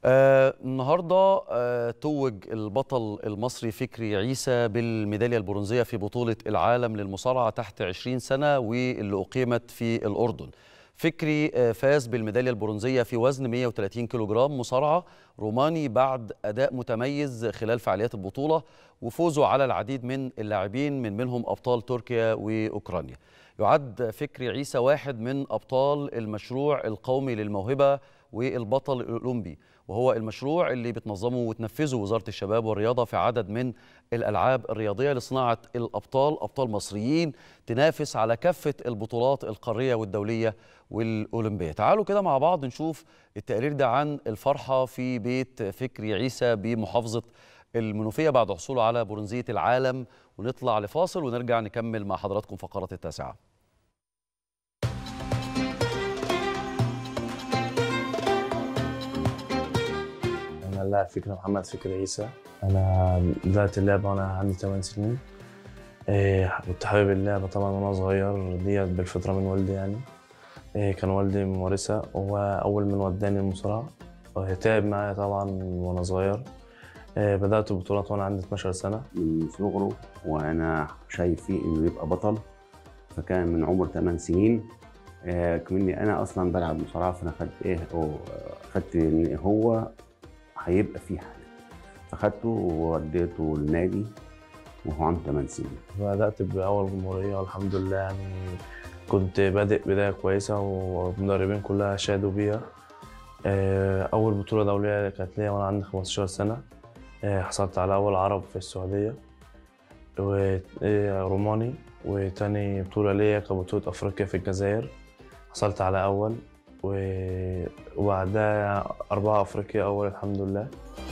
آه النهارده آه توج البطل المصري فكري عيسى بالميداليه البرونزيه في بطوله العالم للمصارعه تحت 20 سنه واللي اقيمت في الاردن. فكري آه فاز بالميداليه البرونزيه في وزن 130 كيلوغرام مصارعه روماني بعد اداء متميز خلال فعاليات البطوله وفوزه على العديد من اللاعبين من منهم ابطال تركيا واوكرانيا. يعد فكري عيسى واحد من ابطال المشروع القومي للموهبه والبطل الاولمبي وهو المشروع اللي بتنظمه وتنفذه وزاره الشباب والرياضه في عدد من الالعاب الرياضيه لصناعه الابطال ابطال مصريين تنافس على كافه البطولات القاريه والدوليه والاولمبيه تعالوا كده مع بعض نشوف التقرير ده عن الفرحه في بيت فكري عيسى بمحافظه المنوفيه بعد حصوله على برونزيه العالم ونطلع لفاصل ونرجع نكمل مع حضراتكم فقرات التاسعه أنا اللاعب فكري محمد فكري عيسى أنا بدأت اللعبة وأنا عندي 8 سنين إيه كنت حابب اللعبة طبعا وأنا صغير ديت بالفطرة من والدي يعني إيه كان والدي ممارسة وهو أول من وداني المصارعة تعب معايا طبعا وأنا صغير إيه بدأت بطولات وأنا عندي 12 سنة من صغره وانا شايف فيه انه يبقى بطل فكان من عمر 8 سنين آه، كمني انا اصلا بلعب مصارعه فانا خدت ايه أو خدت ان هو هيبقى فيه حاجه فخدته ووديته النادي وهو عنده 8 سنين بدأت بأول جمهورية والحمد لله يعني كنت بادئ بداية كويسة والمدربين كلها شادوا بيها آه، أول بطولة دولية كانت ليا وأنا عندي 15 سنة آه، حصلت على أول عرب في السعودية وروماني وتاني بطولة ليا كانت بطولة أفريقيا في الجزائر حصلت على أول و- وبعدها أربعة أفريقيا أول الحمد لله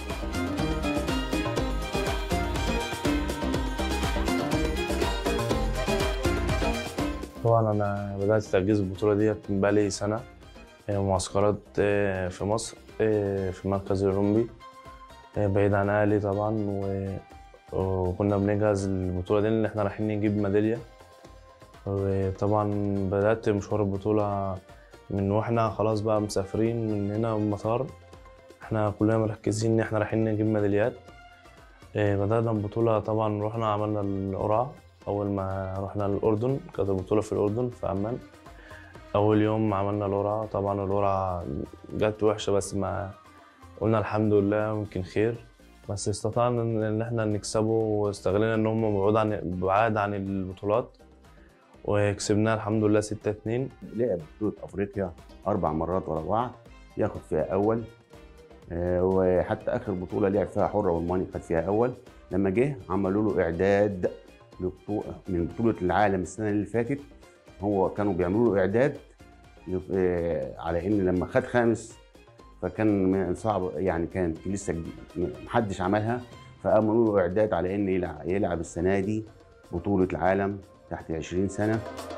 طبعا أنا بدأت تجهيز البطولة ديت من بقالي سنة آه، معسكرات آه، في مصر آه، في المركز الأولمبي آه، بعيد عن أهلي طبعا و- وكنا بنجهز البطولة دي إن إحنا رايحين نجيب ميدالية وطبعا بدأت مشوار البطولة من واحنا خلاص بقى مسافرين من هنا من المطار احنا كلنا مركزين ان احنا رايحين نجيب ميداليات إيه، بدأنا البطولة طبعا رحنا عملنا القرعة أول ما رحنا الأردن كانت البطولة في الأردن في عمان أول يوم عملنا القرعة طبعا القرعة جت وحشة بس ما قلنا الحمد لله يمكن خير بس استطعنا إن إن احنا نكسبه واستغلينا إن هم بعاد عن بعاد عن البطولات وكسبناها الحمد لله 6 2 لعب بطوله افريقيا اربع مرات ورا بعض ياخد فيها اول آه، وحتى اخر بطوله لعب فيها حره والماني خد فيها اول لما جه عملوا له اعداد لبطوله من بطوله العالم السنه اللي فاتت هو كانوا بيعملوا له اعداد لف- آه، على ان لما خد خامس فكان من صعب يعني كانت لسه جديد- محدش عملها فعملوا له اعداد على ان يلعب, يلعب السنه دي بطوله العالم تحت 20 سنه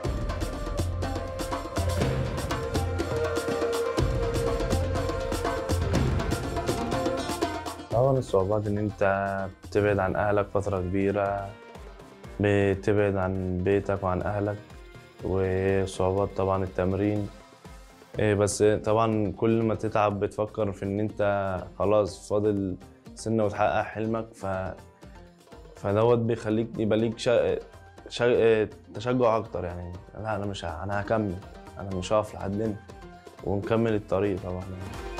طبعا الصعوبات ان انت بتبعد عن اهلك فترة كبيرة بتبعد عن بيتك وعن اهلك وصعوبات طبعا التمرين إيه بس طبعا كل ما تتعب بتفكر في ان انت خلاص فاضل سنة وتحقق حلمك ف فدوت بيخليك يبقى ليك شا... شا... تشجع اكتر يعني لا انا مش ه... انا هكمل انا مش هقف لحد هنا ونكمل الطريق طبعا